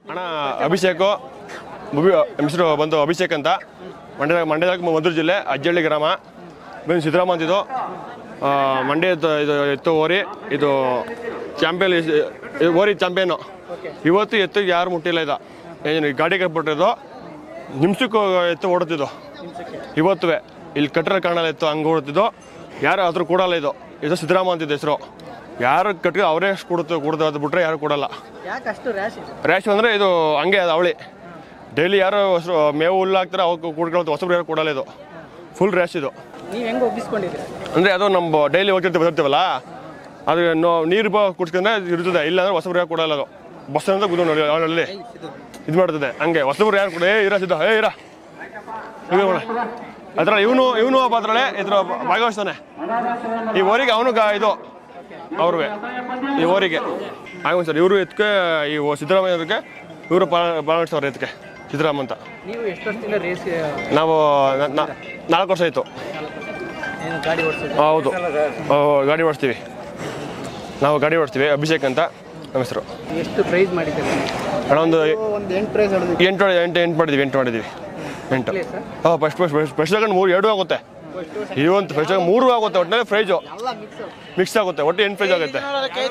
ಅಣ್ಣ ಅಭಿಷೇಕು ಮುಬಿ ನಮ್ಮ ಹೆಸರು ಬಂದು ಅಭಿಷೇಕ್ ಅಂತ ಮಂಡ್ಯ ಮಂಡ್ಯದಾಗ ಮಧುರ ಜಿಲ್ಲೆ ಅಜ್ಜಳ್ಳಿ ಗ್ರಾಮ ಬಂದು ಸಿದ್ದರಾಮ ಅಂತಿದ್ದು ಆ, ಮಂಡ್ಯ ಇದು ಇದು ಎತ್ತು ಓರಿ ಇದು ಚಾಂಪಿಯನ್ ಓರಿ ಚಾಂಪಿಯನು ಇವತ್ತು ಎತ್ತು ಯಾರು ಮುಟ್ಟಿಲ್ಲ ಇದು ಏನು ಈ ಗಾಡಿ ಕಟ್ಬಿಟ್ಟಿದ್ದು ನಿಮ್ಸಕ್ಕೂ ಎತ್ತು ಓಡುತ್ತಿದ್ದು ಇವತ್ತುವೆ ಇಲ್ಲಿ ಕಟ್ಟರ ಕಾಣಲ್ಲ ಎತ್ತು ಹಂಗೆ ಓಡುತ್ತಿದ್ದು ಯಾರು ಅದ್ರ ಕೊಡಲ್ಲ ಇದು ಇದು ಸಿದ್ದರಾಮ ಅಂತಿದ್ದು ಹೆಸರು ಯಾರು ಕಟ್ಟಿ ಅವರೇ ಕೊಡುತ್ತೆ ಕೊಡ್ದು ಅದು ಬಿಟ್ರೆ ಯಾರು ಕೊಡಲ್ಲ ಯಾಕೆ ಅಷ್ಟು ರ್ಯಾಶ್ ಇದೆ ರ್ಯಾಶ್ ಅಂದರೆ ಇದು ಹಂಗೆ ಅದು ಅವಳಿ ಡೈಲಿ ಯಾರು ಹೊಸರು ಮೇವು ಹುಲ್ಲು ಹಾಕ್ತಾರೆ ಅವಕ್ಕೆ ಕುಡ್ಕೊಳ್ತು ಹೊಸಬ್ರು ಯಾರು ಕೊಡಲ್ಲ ಇದು ಫುಲ್ ರ್ಯಾಶ್ ಇದು ನೀವು ಹೆಂಗೆ ಒಪ್ಪಿಸ್ಕೊಂಡಿದ್ದೀರಾ ಅಂದರೆ ಅದು ನಮ್ಮ ಡೈಲಿ ಹೋಗ್ತಿರ್ತೀವಿ ಬರ್ತೀವಲ್ಲ ಅದು ನೋ ನೀರು ಬ ಕುಡ್ಸ್ಕೊಂಡ್ರೆ ಇರ್ತದೆ ಇಲ್ಲ ಅಂದ್ರೆ ಹೊಸಬ್ರು ಯಾರು ಕೊಡಲ್ಲ ಅದು ಬಸ್ ಅಂತ ಗುದ್ದು ನೋಡಿ ಅವನಲ್ಲಿ ಇದು ಮಾಡ್ತದೆ ಹಂಗೆ ಹೊಸಬ್ರು ಯಾರು ಕೊಡ ಏ ಇರ ಸಿದ್ಧ ಏ ಇರ ಇದು ಮಾಡ ಅದ್ರ ಇವನು ಇವನು ಒಬ್ಬ ಅದ್ರಲ್ಲೇ ಇದ್ರ ಭಾಗವಹಿಸ್ತಾನೆ ಈ ಓರಿಗೆ ಅವನು ಗಾ ಇದು ಅವ್ರಿಗೆ ಈ ಓರಿಗೆ ಭಾಗವಹಿಸ್ತಾರೆ ಇವರು ಎತ್ಕೆ ಈ ಓ- ಸಿದ್ದರಾಮಯ್ಯವ್ರಿಗೆ ಇವರು ಭಾಗವಹಿಸ್ತಾರೆ ಎತ್ಕೆ ಸಿದ್ದರಾಮ ಅಂತ ನೀವು ಎಷ್ಟು ವರ್ಷದಿಂದ ರೇಸ್ ನಾವು ನ- ನ- ನಾಲ್ಕು ವರ್ಷ ಆಯಿತು ಏನು ಗಾಡಿ ಓಡಿಸಿದ್ರೆ ಹೌದು ಆ, ಗಾಡಿ ಓಡಿಸ್ತೀವಿ ನಾವು ಗಾಡಿ ಓಡಿಸ್ತೀವಿ ಅಭಿಷೇಕ್ ಅಂತ ನಮ್ಮ ಹೆಸರು ಎಷ್ಟು ಪ್ರೈಸ್ ಮಾಡಿದ್ದೀರಾ ಅಣ್ಣ ಒಂದು ಒಂದು ಎಂಟು ಪ್ರೈಸ್ ಹೊಡೆದು ಎಂಟು ಎಂಟು ಎಂಟು ಮಾಡಿದ್ದೀವಿ ಎಂಟು ಮಾಡಿದ್ದೀವಿ ಎಂಟು ಹಾಂ ಫಸ್ಟ್ ಫಸ್ಟ್ ಫಸ್ಟ್ ತಗೊಂಡು ಮೂರು ಎರಡು ಆಗುತ್ತೆ ಇವಂತ ಫಸ್ಟ್ ಮೂರು ಆಗುತ್ತೆ ಒಟ್ಟಿನಲ್ಲಿ ಪ್ರೈಜು ಮಿಕ್ಸ್ ಆಗುತ್ತೆ ಒಟ್ಟು ಎಂಟು ಪ್ರೈಸ್ ಆಗುತ್ತೆ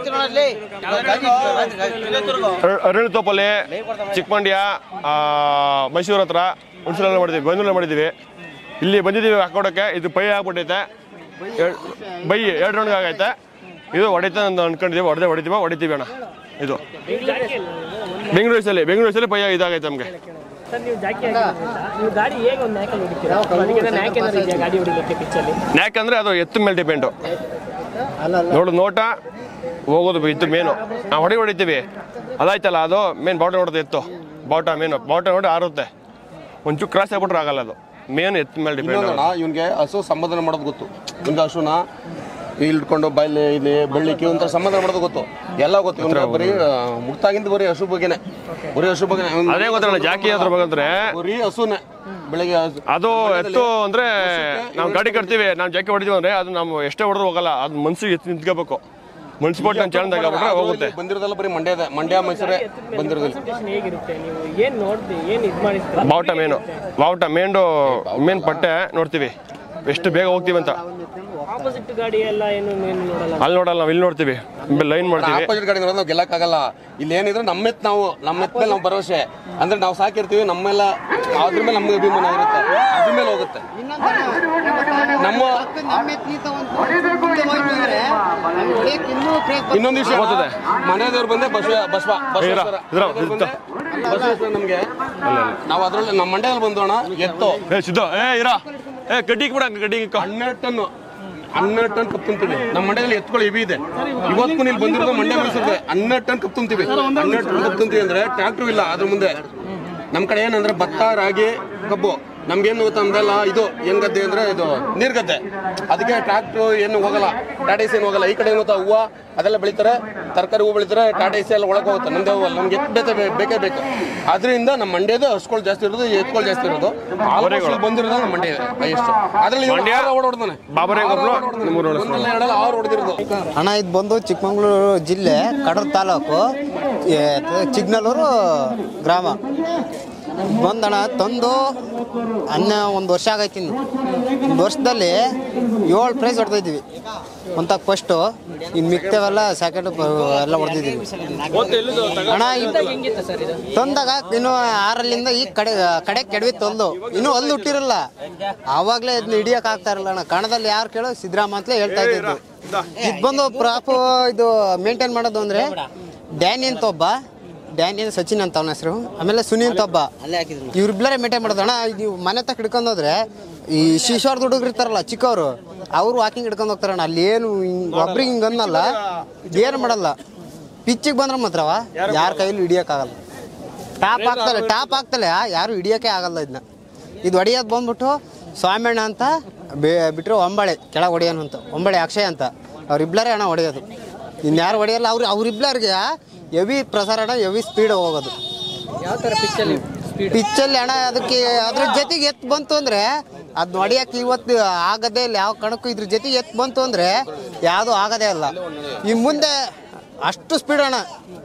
ಅರ- ಅರಳಿ ತೋಪಲ್ಲಿ ಚಿಕ್ಕಮಂಡ್ಯ ಆ, ಮೈಸೂರು ಹತ್ರ ಹುಣಸೂರಲ್ಲಿ ಮಾಡಿದ್ದೀವಿ ಬೆಂಗಳೂರಲ್ಲಿ ಮಾಡಿದ್ದೀವಿ ಇಲ್ಲಿ ಬಂದಿದ್ದೀವಿ ಹಾಕೊಡೋಕ್ಕೆ ಇದು ಪೈ ಆಗ್ಬಿಟ್ಟೈತೆ ಎರ್ಡ್- ಬೈ ಎರಡು ರೌಂಡ್ ಆಗೈತೆ ಇದು ಹೊಡಿತ ಅಂತ ಅನ್ಕೊಂಡಿದ್ದೀವಿ ಹೊಡೆದೇ ಹೊಡಿತೀವಿ ಹೊಡಿತೀವಿ ಅಣ್ಣ ಇದು ಬೆಂಗಳೂರಲ್ಲಿ ಬೆಂಗಳೂರಲ್ಲಿ ಪೈ ಇದಾಗೈತೆ ನಮಗೆ ಸರ್ ನೀವು ಜಾಕಿ ಆಗಿರೋದ್ರಿಂದ ನೀವು ಗಾಡಿ ಹೇಗೆ ಒಂದು ನ್ಯಾಕಲ್ಲಿ ಹೊಡಿತೀರಾ ಅದಕ್ಕೆ ನ್ಯಾಕ್ ಏನಾದ್ರು ಇದೆಯಾ ಗಾಡಿ ಹೊಡಿಲಿಕ್ಕೆ ಪಿಚ್ಚಲ್ಲಿ ಯಾಕಂದ್ರೆ ಅದು ಎತ್ತು ಮೇಲೆ ಡಿಪೆಂಡು ನೋಡು ನೋಟ ಹೋಗೋದು ಇತ್ತು ಮೇನು ನಾವು ಹೊಡಿ ಹೊಡಿತೀವಿ ಅದಾಯ್ತಲ್ಲ ಅದು ಮೇನ್ ಬಾವುಟ ನೋಡುತ್ತೆ ಎತ್ತು ಬಾವುಟ ಮೇನು ಬಾವುಟ ನೋಡಿ ಆರುತ್ತೆ ಒಂಚೂರು ಕ್ರಾಸ್ ಆಗ್ಬಿಟ್ರೆ ಆಗಲ್ಲ ಅದು ಮೇನ್ ಎತ್ತು ಮೇಲೆ ಡಿಪೆಂಡ್ ಇನ್ನೊಂದಣ್ಣ ಇವನ್ಗೆ ಹಸು ಸಂಬೋಧನೆ ಮಾಡೋದು ಗೊತ್ತು ಇವ್ನಿಗೆ ಹಸುನ ಇಲ್ಲಿ ಇಟ್ಕೊಂಡು ಬೈಲಿ ಇಲ್ಲಿ ಬೆಳ್ಳಿಕ್ಕೆ ಒಂಥರ ಸಂಬೋಧನೆ ಮಾಡೋದು ಗೊತ್ತು ಎಲ್ಲ ಗೊತ್ತು ಇವ್ನಿಗೆ ಬರೀ ಆ, ಮುಟ್ಟಾಗಿಂದ ಬರೀ ಹಸು ಬಗ್ಗೆನೆ ಬರೀ ಹಸು ಬಗ್ಗೆ ಇವ್ನ್ ಅದೇ ಗೊತ್ತಲ್ಲ ಜಾಕಿ ಅದ್ರ ಬಗ್ಗೆ ಅಂದ್ರೆ ಬರೀ ಹಸುನೆ ಬೆಳಿಗ್ಗೆ ಹಸು ಅದು ಎತ್ತು ಅಂದ್ರೆ ನಾವು ಗಾಡಿ ಕಟ್ತೀವಿ ನಾವು ಜಾಕಿ ಹೊಡಿತೀವಿ ಅಂದ್ರೆ ಅದು ನಾವು ಎಷ್ಟೇ ಹೊಡೆದ್ರು ಹೋಗಲ್ಲ ಅದು ಮನ್ಸಿಗೆ ಎತ್ತು ನಿಂತ್ಕೋಬೇಕು ಮನ್ಸು ಬಿಟ್ಟು ನಾನು ಚಾಣದಾಗ ಆಗ್ಬಿಟ್ರೆ ಹೋಗುತ್ತೆ ಬಂದಿರೋದಲ್ಲ ಬರೀ ಮಂಡ್ಯದ ಮಂಡ್ಯ ಮೈಸೂರೇ ಬಂದಿರೋದಿಲ್ಲ ಪ್ರೆಸೆಂಟೇಷನ್ ಹೇಗಿರುತ್ತೆ ನೀವು ಏನು ನೋಡ್ದಿ ಏನು ಇದು ಮಾಡಿಸ್ತೀರಾ ಬಾವುಟ ಮೇನು ಬಾವುಟ ಮೇಂಡು ಮೇನ್ ಪಟ್ಟೆ ನೋಡ್ತೀವಿ ಎಷ್ಟು ಬೇಗ ಹೋಗ್ತೀವಿ ಅಂತ ಆಪೋಸಿಟ್ ಗಾಡಿ ಎಲ್ಲ ಏನು ಏನು ನೋಡಲ್ಲ ಅಲ್ಲಿ ನೋಡಲ್ಲ ನಾವು ಇಲ್ಲಿ ನೋಡ್ತೀವಿ ಲೈನ್ ಮಾಡ್ತೀವಿ ಆಪೋಸಿಟ್ ಗಾಡಿ ನೋಡೋದು ನಾವು ಗೆಲ್ಲಕ್ಕಾಗಲ್ಲ ಇಲ್ಲಿ ಏನಿದ್ರು ನಮ್ಮ ಎತ್ತು ನಾವು ನಮ್ಮ ಎತ್ತ ಮೇಲೆ ನಾವು ಭರವಸೆ ಅಂದ್ರೆ ನಾವು ಸಾಕಿರ್ತೀವಿ ನಮ್ಮೆಲ್ಲ ಅದ್ರ ಮೇಲೆ ನಮ್ಗೆ ಅಭಿಮಾನ ಇರುತ್ತೆ ಅದ್ರ ಮೇಲೆ ಹೋಗುತ್ತೆ ನಮ್ಮ ಇನ್ನೊಂದು ವಿಷಯ ಗೊತ್ತದೆ. ಮನೆ ದೇವ್ರು ಬಂದೆ ಬಸವ ಬಸವ ಬಸವೇಶ್ವರ ಇದ್ರ, ಮನೆ ದೇವ್ರು ಬಂದೆ ಬಸವೇಶ್ವರ ನಮ್ಗೆ ನಾವು ಅದ್ರಲ್ಲಿ ನಮ್ಮ ಮಂಡ್ಯದಲ್ಲಿ ಬಂದೋಣ ಎತ್ತು ಏ ಸಿದ್ಧ ಏ ಇರ ಏ ಕಡ್ಡಿಗೆ ಬಿಡ ಕಡ್ಡಿಗೆ ಇಕ್ಕೋ. ಹನ್ನೆರಡು ಟನ್ ಹನ್ನೆರಡು ಟನ್ ಕಪ್ ತುಂಬ್ತೀವಿ ನಮ್ಮ ಮಂಡ್ಯದಲ್ಲಿ ಎತ್ಕೊಳ್ಳಿ ಇವಿ ಇದೆ ಇವತ್ತು ಇಲ್ಲಿ ಬಂದಿರೋದು ಮಂಡ್ಯ ಮೈಸೂರಿಗೆ ಹನ್ನೆರಡು ಟನ್ ಕಪ್ ತುಂಬ್ತೀವಿ ಹನ್ನೆರಡು ಟನ್ ಕಪ್ ತುಂಬ್ತೀವಿ ಅಂದ್ರೆ ಟ್ರ್ಯಾಕ್ಟರ್ ಇಲ್ಲ ಅದ್ರ ಮುಂದೆ ನಮ್ಮ ಕಡೆ ಏನಂದ್ರೆ ಭತ್ತ ರಾಗಿ ಕಬ್ಬು ನಮ್ಗೇನು ಗೊತ್ತಾ ಅಂದಲ್ಲ ಇದು ಏನ್ ಗದ್ದೆ ಅಂದ್ರೆ ಇದು ನೀರ್ ಗದ್ದೆ ಅದಕ್ಕೆ ಟ್ರ್ಯಾಕ್ಟರ್ ಏನು ಹೋಗಲ್ಲ ಟಾಟಾ ಏಸಿ ಏನು ಹೋಗಲ್ಲ ಈ ಕಡೆ ಏನು ಗೊತ್ತಾ ಹೂವು ಅದೆಲ್ಲ ಬೆಳಿತಾರೆ ತರಕಾರಿ ಹೂವು ಬೆಳಿತಾರೆ ಟಾಟಾ ಏಸಿ ಎಲ್ಲ ಒಳಗೆ ಹೋಗುತ್ತೆ ನಮ್ದೇ ಹೂವಲ್ಲ ನಮ್ಗೆ ಎತ್ತು ಬೇಕೇ ಬೇ- ಬೇಕೇ ಬೇಕು ಅದರಿಂದ ನಮ್ಮ ಮಂಡ್ಯದ ಹಸ್ಗಳು ಜಾಸ್ತಿ ಇರೋದು ಎತ್ಕೊಳ್ ಜಾಸ್ತಿ ಇರೋದು ಆಲ್ಮೋಸ್ಟ್ ಬಂದಿರೋದು ನಮ್ಮ ಮಂಡ್ಯ ಎಷ್ಟು ಅದ್ರಲ್ಲಿ ಮಂಡ್ಯ ಓಡಾಡ್ತಾನೆ ಬಾಬರೇ ಗೊಬ್ಬರು ನಿಮ್ಮೂರು ಒಂದಲ್ಲ ಎರಡಲ್ಲ ಆರು ಹೊಡೆದಿರೋದು ಅಣ್ಣ ಇದು ಬಂದು ಚಿಕ್ಕಮಗಳೂರು ಜಿಲ್ಲೆ ಕಡೂರು ತಾಲೂಕು ಏ, ಚಿಕ್ಕನಲ್ಲೂರು ಗ್ರಾಮ ಬಂದಣ ತಂದು ಅನ್ನ ಒಂದು ವರ್ಷ ಆಗೈತಿ ಇನ್ನು ಒಂದು ವರ್ಷದಲ್ಲಿ ಏಳು ಪ್ರೈಸ್ ಹೊಡೆದಿದ್ವಿ ಒಂತ ಫಸ್ಟು ಇನ್ನು ಮಿಕ್ತವೆಲ್ಲ ಸೆಕೆಂಡ್ ಎಲ್ಲ ಹೊಡೆದಿದ್ದೀವಿ ಅಣ್ಣ ಇದು ಹೆಂಗಿತ್ತು ಸರ್ ಇದು ತಂದಾಗ ಇನ್ನು ಆರಲ್ಲಿಂದ ಈ ಕಡೆ ಕಡೆ ಕೆಡವಿ ತಂದು ಇನ್ನೂ ಅಲ್ಲಿ ಹುಟ್ಟಿರಲ್ಲ ಆವಾಗಲೇ ಇದನ್ನ ಹಿಡಿಯಕ್ ಆಗ್ತಾ ಇರಲ್ಲ ಅಣ್ಣ ಕಣದಲ್ಲಿ ಯಾರು ಕೇಳೋ ಸಿದ್ದರಾಮ ಅಂತಲೇ ಹೇಳ್ತಾ ಇದ್ದಿದ್ದು ಇದು ಬಂದು ಪ್ರಾಪು ಇದು ಮೇಂಟೈನ್ ಮಾಡೋದು ಅಂದ್ರೆ ಡ್ಯಾನಿ ಅಂತ ಒಬ್ಬ ಡ್ಯಾನಿ ಅಂತ ಸಚಿನ್ ಅಂತ ಅವನ ಹೆಸರು ಆಮೇಲೆ ಸುನಿ ಅಂತ ಒಬ್ಬ ಇವ್ರಿಬ್ಲರೇ ಮೇಂಟೈನ್ ಮಾಡೋದು ಅಣ್ಣ ನೀವು ಮನೆ ತಕ್ಕ ಹಿಡ್ಕೊಂಡು ಹೋದ್ರೆ ಈ ಶಿಶೋರ್ದ ಹುಡುಗರು ಇರ್ತಾರಲ್ಲ ಚಿಕ್ಕವರು ಅವರು ವಾಕಿಂಗ್ ಹಿಡ್ಕೊಂಡು ಹೋಗ್ತಾರಣ್ಣ ಅಲ್ಲಿ ಏನು ಒಬ್ರಿಗೆ ಹಿಂಗೆ ಅನ್ನಲ್ಲ ಏನು ಮಾಡಲ್ಲ ಪಿಚ್ಚಿಗೆ ಬಂದ್ರೆ ಮಾತ್ರವ ಯಾರ ಕೈಯಲ್ಲಿ ಹಿಡಿಯೋಕ್ಕಾಗಲ್ಲ ಟಾಪ್ ಆಗ್ತಲ್ಲ ಟಾಪ್ ಆಗ್ತಲ್ಲ ಯಾರು ಹಿಡಿಯೋಕೆ ಆಗಲ್ಲ ಇದನ್ನ ಇದು ಹೊಡಿಯೋದು ಬಂದ್ಬಿಟ್ಟು ಸ್ವಾಮಣ್ಣ ಅಂತ ಬೇ ಬಿಟ್ಟರೆ ಒಂಬಳೆ ಕೆಳಗೆ ಹೊಡಿಯೋನು ಅಂತ ಒಂಬಳೆ ಅಕ್ಷಯ್ ಅಂತ ಅವ್ರಿಬ್ಲರೇ ಅಣ್ಣ ಹೊಡೆಯೋದು ಇನ್ಯಾರು ಹೊಡೆಯಲ್ಲ ಅವ್ರು ಅವ್ರಿಬ್ಲರಿಗೆ ಹೆವಿ ಪ್ರಸಾರಣ ಹೆವಿ ಸ್ಪೀಡ್ ಹೋಗೋದು ಯಾವ ಥರ ಪಿಚ್ಚಲ್ಲಿ ಸ್ಪೀಡ್ ಪಿಚ್ಚಲ್ಲಿ ಅಣ್ಣ ಅದಕ್ಕೆ ಅದ್ರ ಜೊತೆಗೆ ಎತ್ತು ಬಂತು ಅಂದ್ರೆ ಅದ್ ಹೊಡಿಯಕ್ಕೆ ಇವತ್ತು ಆಗದೇ ಇಲ್ಲ ಯಾವ ಕಣಕ್ಕೂ ಇದ್ರ ಜೊತೆಗೆ ಎತ್ತು ಬಂತು ಅಂದ್ರೆ ಯಾವುದು ಆಗದೇ ಇಲ್ಲ ಈ ಮುಂದೆ ಅಷ್ಟು ಸ್ಪೀಡ್ ಅಣ್ಣ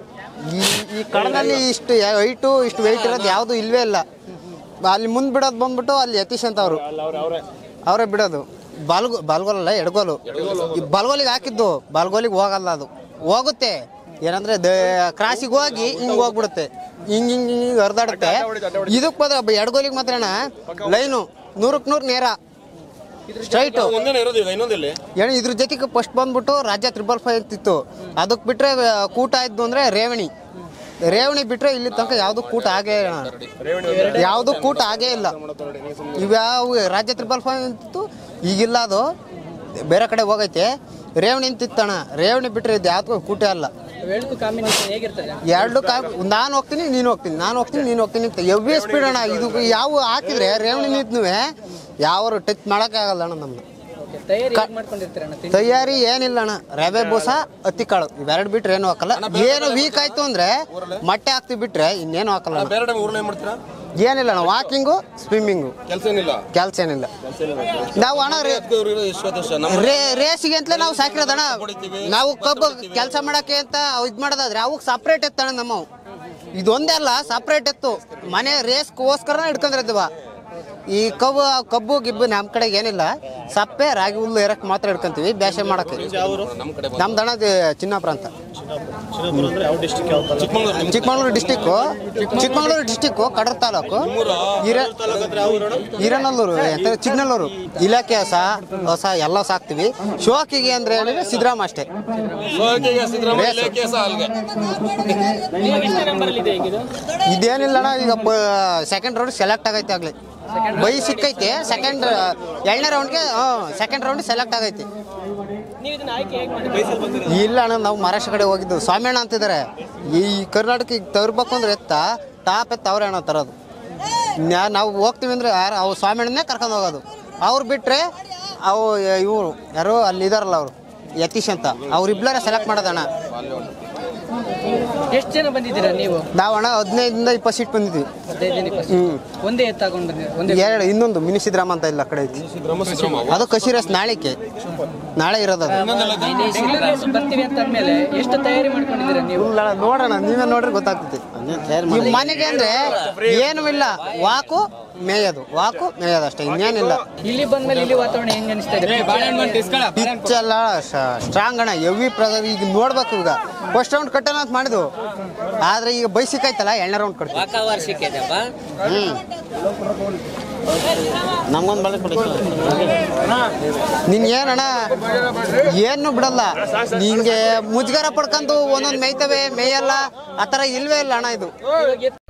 ಈ ಈ ಕಡನಲ್ಲಿ ಇಷ್ಟು ಹೈಟು ಇಷ್ಟು ವೆಯ್ಟ್ ಇರೋದು ಯಾವುದು ಇಲ್ವೇ ಇಲ್ಲ ಅಲ್ಲಿ ಮುಂದೆ ಬಿಡೋದು ಬಂದ್ಬಿಟ್ಟು ಅಲ್ಲಿ ಯತೀಶ್ ಅಂತ ಅವರು ಅವರೇ ಬಿಡೋದು ಬಾಲ್ಗೋ ಬಾಲ್ಗೋಲಲ್ಲ ಎಡಗೋಲು ಈ ಬಲ್ಗೋಲಿಗೆ ಹಾಕಿದ್ದು ಬಲ್ಗೋಲಿಗೆ ಹೋಗಲ್ಲ ಅದು ಹೋಗುತ್ತೆ ಏನಂದ್ರೆ ಕ್ರಾಸಿಗೆ ಹೋಗಿ ಹಿಂಗೆ ಹೋಗ್ಬಿಡುತ್ತೆ ಹಿಂಗೆ ಹಿಂಗೆ ಹಿಂಗೆ ಹರಿದಾಡುತ್ತೆ ಇದಕ್ಕೆ ಬಂದ್ರೆ ಎಡಗೋಲಿಗೆ ಮಾತ್ರ ಲೈನು ನೂರಕ್ಕೆ ನೂರು ನೇರ ಸ್ಟ್ರೈಟು ಒಂದೇನೆ ಇರೋದು ಈಗ ಇನ್ನೊಂದಿಲ್ಲಿ ಏನು ಇದ್ರ ಜೊತೆಗೆ ಫಸ್ಟ್ ಬಂದ್ಬಿಟ್ಟು ರಾಜ್ಯ ತ್ರಿಬಲ್ ಫೈವ್ ಅಂತಿತ್ತು ಅದಕ್ಕೆ ಬಿಟ್ರೆ ಆ, ಕೂಟ ಇದ್ದು ಅಂದ್ರೆ ರೇವಣಿ ರೇವಣಿ ಬಿಟ್ರೆ ಇಲ್ಲಿ ತನಕ ಯಾವುದು ಕೂಟ ಆಗೇ ಯಾವುದು ಕೂಟ ಆಗೇ ಇಲ್ಲ ಇವ್ಯಾವ ರಾಜ್ಯ ತ್ರಿಬಲ್ ಫೈವ್ ಅಂತಿತ್ತು ಈಗಿಲ್ಲ ಅದು ಬೇರೆ ಕಡೆ ಹೋಗೈತೆ ರೇವಣಿ ಅಂತಿತ್ತಣ್ಣ ರೇವಣಿ ಬಿಟ್ರೆ ಇದು ಯಾವ್ದು ಕೂಟ ಅಲ್ಲ ವೆಲ್ಕು ಕಾಂಬಿನೇಷನ್ ಹೇಗಿರ್ತದೆ ಎರಡು ಕಾ ನಾನು ಹೋಗ್ತೀನಿ ನೀನು ಹೋಗ್ತೀನಿ ನಾನು ಹೋಗ್ತೀನಿ ನೀನು ಹೋಗ್ತೀನಿ ಅಂತ ಎವ್ವಿ ಸ್ಪೀಡ್ ಅಣ್ಣ ಇದು ಯಾವ ಹಾಕಿದ್ರೆ ರೇವಣಿ ನಿಂತ್ನು ಯಾವ ಟಚ್ ಮಾಡೋಕ್ಕಾಗಲ್ಲ ಅಣ್ಣ ನಮ್ದು ಓಕೆ ತಯಾರಿ ಹೇಗೆ ಮಾಡ್ಕೊಂಡಿರ್ತೀರಣ್ಣ ತಿಂಡಿ ತಯಾರಿ ಏನಿಲ್ಲ ಅಣ್ಣ ರವೆ ಬೂಸ ಹತ್ತಿ ಕಾಳು ಇವೆರಡು ಬಿಟ್ರೆ ಏನು ಹಾಕಲ್ಲ ಏನು ವೀಕ್ ಆಯ್ತು ಅಂದ್ರೆ ಮೊಟ್ಟೆ ಹಾಕ್ತಿವಿ ಬಿಟ್ರೆ ಇನ್ನೇನು ಹಾಕಲ್ಲ ಅಣ್ಣ. ಬೇರೆ ಟೈಮ್ ಊರ್ನ ಏನ್ ಮಾಡ್ತೀರಾ ಏನಿಲ್ಲ ಅಣ್ಣ ವಾಕಿಂಗು ಸ್ವಿಮ್ಮಿಂಗು ಕೆಲಸ ಏನಿಲ್ಲ ಕೆಲ್ಸ ಏನಿಲ್ಲ ನಾವು ಅಣ್ಣ ರೇ- ಎಷ್ಟು ವರ್ಷ ನಮ್ಮ ರೇ ರೇಸಿಗೆ ಅಂತಲೇ ನಾವು ಸಾಕಿರೋದಣ್ಣ ನಾವು ಕಬ್ಬು ಕೆಲಸ ಮಾಡಕ್ಕೆ ಅಂತ ಇದು ಮಾಡೋದಾದ್ರೆ ಅವಕ್ಕೆ ಸಪ್ರೇಟ್ ಎತ್ತಣ್ಣ ನಮ್ಮವು ಇದೊಂದೇ ಅಲ್ಲ ಸಪ್ರೇಟ್ ಎತ್ತು ಮನೆ ರೇಸ್ಗೋಸ್ಕರ ಇಟ್ಕೊಂಡಿರ್ತೀವ ಈ ಕಬ್ಬು ಕಬ್ಬು ಗಿಬ್ಬು ನಮ್ಮ ಕಡೆಗೆ ಏನಿಲ್ಲ ಸಪ್ಪೆ ರಾಗಿ ಹುಲ್ಲು ಎರಕ್ಕೆ ಮಾತ್ರ ಇಟ್ಕೊಂತೀವಿ ಬ್ಯಾಸೆ ಮಾಡಕ್ಕೆ ನಮ್ಮ ದಣ ಚಿನ್ನಾಪುರ ಅಂತ ಚಿಕ್ಕಮಗಳೂರು ಡಿಸ್ಟಿಕ್ಕು ಚಿಕ್ಕಮಗಳೂರು ಡಿಸ್ಟಿಕ್ಕು ಕಡರ್ ತಾಲೂಕು ಹಿರ- ಹಿರನಲ್ಲೂರು ಎಂತ ಚಿಕ್ಕನಲ್ಲೂರು ಇಲಾಖೆ ಹೊಸ ಹೊಸ ಎಲ್ಲ ಸಾಕ್ತಿವಿ ಶೋಕಿಗೆ ಅಂದ್ರೆ ಹೇಳಿದ್ರೆ ಸಿದ್ದರಾಮ ಅಷ್ಟೇ ಸೋಕೆಗೆ ಸಿದ್ದರಾಮಯ್ಯ ಇಲಾಖೆ ಸಹ ಅಲ್ಲಿಗೆ ನಿಮಗೆ ಎಷ್ಟು ನಂಬರಲ್ಲಿ ಇದೆ ಈಗ ಇದು ಇದೇನಿಲ್ಲ ಅಣ್ಣ ಈಗ ಸೆಕೆಂಡ್ ರೌಂಡ್ ಸೆಲೆಕ್ಟ್ ಆಗೈತೆ ಆಗ್ಲಿ ಬೈ ಸಿಕ್ಕೈತೆ ಸೆಕೆಂಡ್ ಎರಡನೇ ರೌಂಡ್ಗೆ ಸೆಕೆಂಡ್ ರೌಂಡ್ ಸೆಲೆಕ್ಟ್ ಆಗೈತೆ ನೀವು ಇದನ್ನ ಆಯ್ಕೆ ಹೇಗೆ ಮಾಡಿ ಇಲ್ಲ ಅಣ್ಣ ನಾವು ಮಹಾರಾಷ್ಟ್ರ ಕಡೆ ಹೋಗಿದ್ದು ಸ್ವಾಮಿಯಣ್ಣ ಅಂತಿದ್ದಾರೆ ಈ ಕರ್ನಾಟಕ ಈಗ ತರ್ಬೇಕು ಅಂದ್ರೆ ಎತ್ತ ಟಾಪ್ ಎತ್ತ ಅವ್ರೆ ಅಣ್ಣ ತರೋದು ನ್ಯಾ- ನಾವು ಹೋಗ್ತೀವಿ ಅಂದ್ರೆ ಯಾರು ಅವ್ರು ಸ್ವಾಮಿಯಣ್ಣನೇ ಕರ್ಕೊಂಡು ಹೋಗೋದು ಅವ್ರು ಬಿಟ್ಟರೆ ಅವು ಇವರು ಯಾರು ಅಲ್ಲಿ ಇದಾರಲ್ಲ ಅವರು ಯತೀಶ್ ಅಂತ ಅವ್ರಿಬ್ಲರೇ ಸೆಲೆಕ್ಟ್ ಮಾಡೋದಣ್ಣ ಎಷ್ಟು ಜನ ಬಂದಿದ್ದೀರಾ ನೀವು ನಾವು ಅಣ್ಣ ಹದಿನೈದರಿಂದ ಇಪ್ಪತ್ತು ಸೀಟ್ ಬಂದಿದ್ವಿ ಹದಿನೈದು ಜನ ಇಪ್ಪತ್ತು ಹ್ಞೂ ಒಂದೇ ಎತ್ತಾಕೊಂಡು ಬಂದಿದ್ದೀರಾ ಒಂದೇ ಎರಡು ಇನ್ನೊಂದು ಮಿನಿ ಸಿದ್ದರಾಮ ಅಂತ ಇಲ್ಲ ಆ ಕಡೆ ಐತಿ ಅದು ಕಶಿರಸ್ ನಾಳೆಗೆ ನಾಳೆ ಇರೋದು ಅದು ಬೆಂಗಳೂರು ರೇಸ್ ಬರ್ತೀವಿ ಅಂತ ಅಂದ್ಮೇಲೆ ಎಷ್ಟು ತಯಾರಿ ಮಾಡ್ಕೊಂಡಿದ್ದೀರಾ ನೀವು ಇಲ್ಲ ಅಣ್ಣ, ನೋಡೋಣ ನೀವೇ ನೋಡ್ರಿ ಗೊತ್ತಾಗ್ತೈತಿ ಈ ಮನೆಗೆ ಅಂದ್ರೆ ಏನೂ ಇಲ್ಲ ವಾಕು ಮೇಯೋದು ವಾಕು ಮೇಯೋದು ಅಷ್ಟೇ ಇನ್ನೇನಿಲ್ಲ ಇಲ್ಲಿ ಬಂದ್ಮೇಲೆ ಇಲ್ಲಿ ವಾತಾವರಣ ಹೆಂಗ್ ಅನಿಸ್ತಾ ಇದೆ ಪಿಚ್ ಎಲ್ಲ ಸ್ಟ್ರಾಂಗ್ ಅಣ್ಣ ಎವಿ ಪ್ರ ಈಗ ನೋಡ್ಬೇಕು ಈಗ ಫಸ್ಟ್ ರೌಂಡ್ ಕಟ್ಟೋಣ ಅಂತ ಮಾಡಿದ್ವು ಆದ್ರೆ ಈಗ ಬೈಸಿಕಾಯ್ತಲ್ಲ ಎರಡನೇ ರೌಂಡ್ ಕಟ್ತೀವಿ ಹ್ಮ್ ನಮ್ಗೊಂದು ಬಳೆ ಕೊಡಿ ನಿನ್ ಏನಣ್ಣ ಏನು ಬಿಡಲ್ಲ ನಿಂಗೆ ಮುಜುಗರ ಪಡ್ಕೊಂಡು ಒಂದೊಂದು ಮೇಯ್ತವೆ ಮೇಯಲ್ಲ ಆ ಥರ ಇಲ್ವೇ ಇಲ್ಲ ಅಣ್ಣ ಇದು